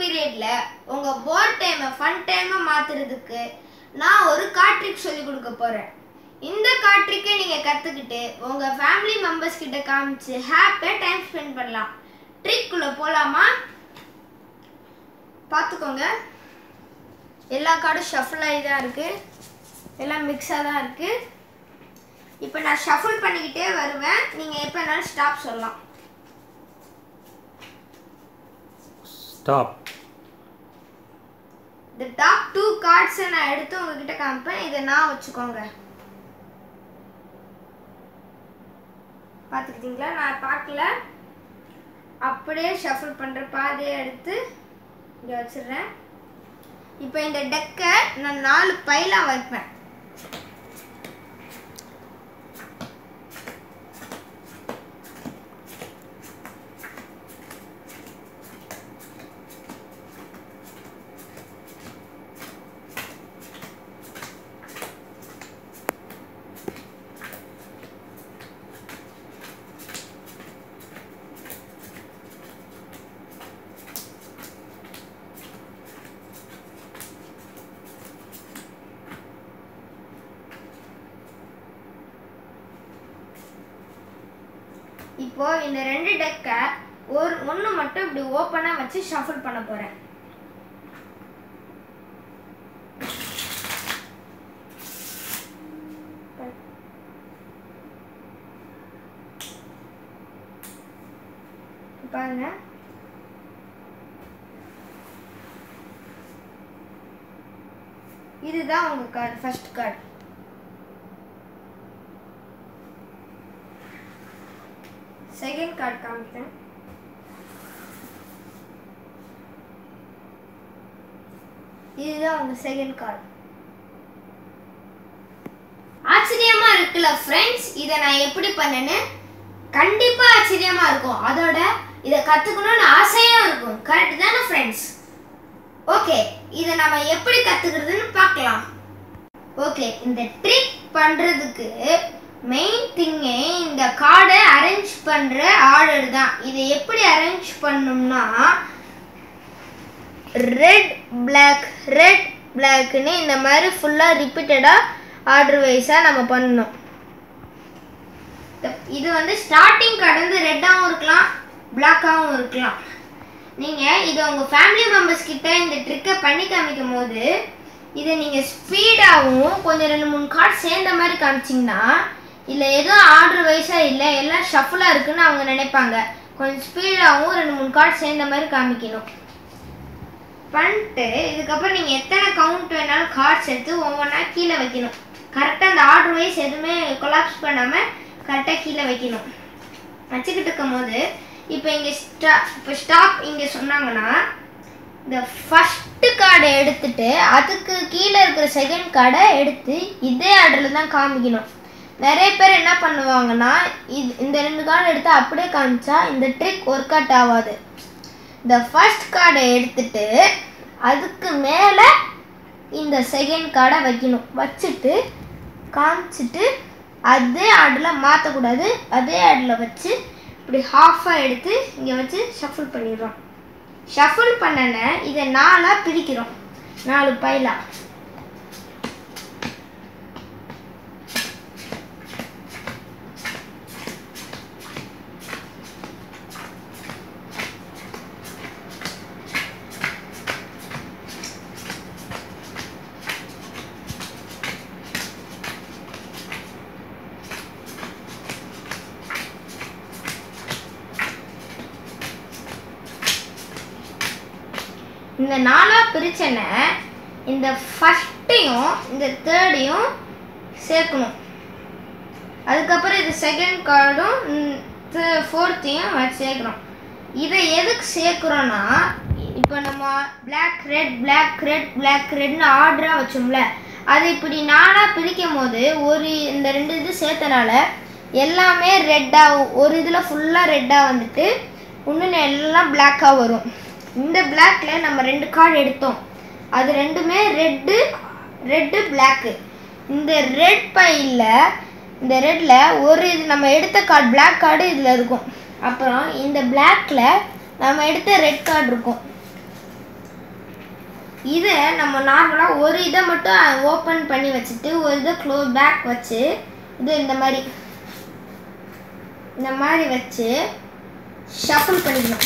பீரியட்ல உங்க போர் டைமை ஃபன் டைமா மாத்துறதுக்கு நான் ஒரு கார்ட் ட்ரிக் சொல்லி கொடுக்க போறேன் இந்த கார்ட் ட்ரிக்கை நீங்க கத்துக்கிட்டு உங்க ஃபேமிலி மெம்பர்ஸ் கிட்ட காமிச்சு ஹாப்பியா டைம் ஸ்பெண்ட் பண்ணலாம் ட்ரிக் குள்ள போலாமா பார்த்துக்கோங்க எல்லா கார்டும் ஷஃபிள் ஆகி தான் இருக்கு எல்லாம் மிக்ஸாக தான் இருக்கு இப்போ நான் ஷஃபிள் பண்ணிக்கிட்டே வருவேன் நீங்கள் எப்போ வேணாலும் ஸ்டாப் சொல்லலாம் ஸ்டாப் இந்த டாப் டூ கார்ட்ஸை நான் எடுத்து உங்ககிட்ட காமிப்பேன் இதை நான் வச்சுக்கோங்க பார்த்துக்கிட்டீங்களா நான் பார்க்கல அப்படியே ஷஃபிள் பண்ணுற பாதையை எடுத்து இங்கே வச்சிடுறேன் இப்போ இந்த டெக்கை நான் நாலு பைலாக வைப்பேன் இப்போ இந்த ரெண்டு டெக்கை ஒரு ஒன்று மட்டும் இப்படி ஓப்பனாக வச்சு ஷஃபிள் பண்ண போகிறேன் பாருங்க இதுதான் உங்க card first card second card காமிக்கிறேன் இதுதான் உங்க செகண்ட் கார்டு ஆச்சரியமா இருக்குல்ல ஃப்ரெண்ட்ஸ் இதை நான் எப்படி பண்ணேன்னு கண்டிப்பா ஆச்சரியமா இருக்கும் அதோட இதை கத்துக்கணும்னு ஆசையும் இருக்கும் கரெக்ட் தானே ஃப்ரெண்ட்ஸ் ஓகே இதை நம்ம எப்படி கத்துக்கிறதுன்னு பார்க்கலாம் ஓகே இந்த ட்ரிக் பண்றதுக்கு மெயின் திங்கே இந்த கார்டை அரேஞ்ச் பண்ற ஆர்டர் தான் இதை எப்படி அரேஞ்ச் பண்ணணும்னா ரெட் பிளாக் ரெட் பிளாக்னு இந்த மாதிரி ஃபுல்லாக ரிப்பீட்டடாக ஆர்டர் வைஸாக நம்ம பண்ணணும் இது வந்து ஸ்டார்டிங் கார்டு வந்து ரெட்டாகவும் இருக்கலாம் பிளாக்காகவும் இருக்கலாம் நீங்கள் இதை உங்கள் ஃபேமிலி மெம்பர்ஸ் கிட்ட இந்த ட்ரிக்கை பண்ணி காமிக்கும் போது இதை நீங்கள் ஸ்பீடாகவும் கொஞ்சம் ரெண்டு மூணு கார்டு சேர்ந்த மாதிரி காமிச்சிங்கன்னா இல்லை எதுவும் ஆர்டர் வைஸாக இல்லை எல்லாம் ஷஃபுல்லாக இருக்குன்னு அவங்க நினைப்பாங்க கொஞ்சம் ஸ்பீடாகவும் ரெண்டு மூணு கார்டு சேர்ந்த மாதிரி காமிக்கணும் பண்ணிட்டு இதுக்கப்புறம் நீங்கள் எத்தனை கவுண்ட் வேணாலும் கார்ட்ஸ் எடுத்து ஒவ்வொன்றா கீழே வைக்கணும் கரெக்டாக அந்த ஆர்டர் வைஸ் எதுவுமே கொலாப்ஸ் பண்ணாமல் கரெக்டாக கீழே வைக்கணும் வச்சுக்கிட்டு இருக்கும் போது இப்போ இங்கே ஸ்டா இப்போ ஸ்டாப் இங்கே சொன்னாங்கன்னா இந்த ஃபஸ்ட்டு கார்டை எடுத்துட்டு அதுக்கு கீழே இருக்கிற செகண்ட் கார்டை எடுத்து இதே ஆர்டரில் தான் காமிக்கணும் நிறைய பேர் என்ன பண்ணுவாங்கன்னா இது இந்த ரெண்டு கார்டு எடுத்து அப்படியே காமிச்சா இந்த ட்ரிக் ஒர்க் அவுட் ஆகாது இந்த ஃபர்ஸ்ட் கார்டை எடுத்துட்டு அதுக்கு மேலே இந்த செகண்ட் கார்டை வைக்கணும் வச்சுட்டு காமிச்சிட்டு அதே ஆர்டரில் மாற்றக்கூடாது அதே ஆர்டரில் வச்சு இப்படி ஹாஃபாக எடுத்து இங்கே வச்சு ஷஃபிள் பண்ணிடுறோம் ஷஃபிள் பண்ணன இதை நாலாக பிரிக்கிறோம் நாலு பைலா இந்த நாலா பிரிச்சனை இந்த ஃபஸ்ட்டையும் இந்த தேர்டையும் சேர்க்கணும் அதுக்கப்புறம் இது செகண்ட் கார்டும் ஃபோர்த்தையும் சேர்க்குறோம் இதை எதுக்கு சேர்க்குறோன்னா இப்போ நம்ம black red black red black ரெட்னு ஆர்டராக வச்சோம்ல அது இப்படி நாலாக பிரிக்கும் போது ஒரு இந்த ரெண்டு இது சேர்த்தனால எல்லாமே ரெட்டாக ஒரு இதில் ஃபுல்லாக ரெட்டாக வந்துட்டு இன்னொன்று எல்லாம் பிளாக்காக வரும் இந்த பிளாக்ல நம்ம ரெண்டு கார்டு எடுத்தோம் அது ரெண்டுமே ரெட்டு ரெட்டு பிளாக்கு இந்த ரெட் பையில் இந்த ரெட்ல ஒரு இது நம்ம எடுத்த கார்டு பிளாக் கார்டு இதில் இருக்கும் அப்புறம் இந்த பிளாக்ல நம்ம எடுத்த ரெட் கார்டு இருக்கும் இதை நம்ம நார்மலாக ஒரு இதை மட்டும் ஓப்பன் பண்ணி வச்சுட்டு ஒரு இதை க்ளோஸ் பேக் வச்சு இது இந்த மாதிரி இந்த மாதிரி வச்சு ஷஃபிள் பண்ணிக்கணும்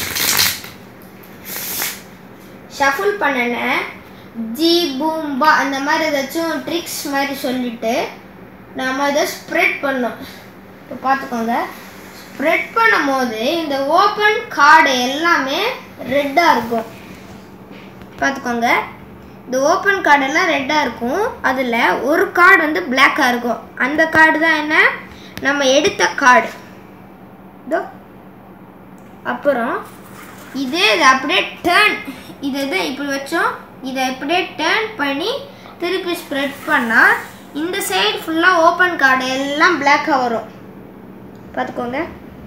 ஷஃபிள் பண்ணன ஜி பூம்பா அந்த மாதிரி ஏதாச்சும் ட்ரிக்ஸ் மாதிரி சொல்லிட்டு நம்ம இதை ஸ்ப்ரெட் பண்ணோம் இப்போ பார்த்துக்கோங்க ஸ்ப்ரெட் பண்ணும்போது இந்த ஓப்பன் கார்டு எல்லாமே ரெட்டாக இருக்கும் பார்த்துக்கோங்க இந்த ஓப்பன் கார்டெல்லாம் ரெட்டாக இருக்கும் அதில் ஒரு கார்டு வந்து பிளாக்காக இருக்கும் அந்த கார்டு தான் என்ன நம்ம எடுத்த கார்டு இதோ அப்புறம் இதே இதை அப்படியே டேர்ன் இதை இதை இப்படி வச்சோம் இதை இப்படியே டேர்ன் பண்ணி திருப்பி ஸ்ப்ரெட் பண்ணால் இந்த சைடு ஃபுல்லாக ஓப்பன் கார்டு எல்லாம் பிளாக்காக வரும் பார்த்துக்கோங்க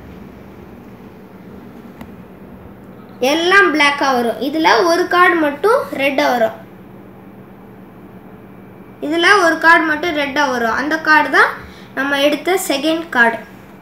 எல்லாம் பிளாக்காக வரும் இதில் ஒரு கார்டு மட்டும் ரெட்டாக வரும் இதில் ஒரு கார்டு மட்டும் ரெட்டாக வரும் அந்த கார்டு தான் நம்ம எடுத்த செகண்ட் கார்டு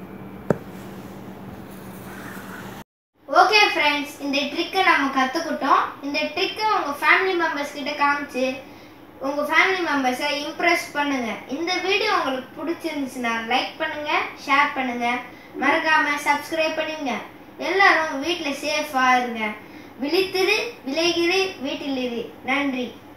ஓகே ஃப்ரெண்ட்ஸ் இந்த ட்ரிக்கை நம்ம கற்றுக்கிட்டோம் இந்த ட்ரிக்கை உங்கள் ஃபேமிலி மெம்பர்ஸ் கிட்ட காமிச்சு உங்கள் ஃபேமிலி மெம்பர்ஸை இம்ப்ரெஸ் பண்ணுங்க இந்த வீடியோ உங்களுக்கு பிடிச்சிருந்துச்சுன்னா லைக் பண்ணுங்க ஷேர் பண்ணுங்க மறக்காம சப்ஸ்கிரைப் பண்ணுங்க எல்லாரும் வீட்டில் சேஃபாக இருங்க விழித்திரு விளைகிறு வீட்டில் இரு நன்றி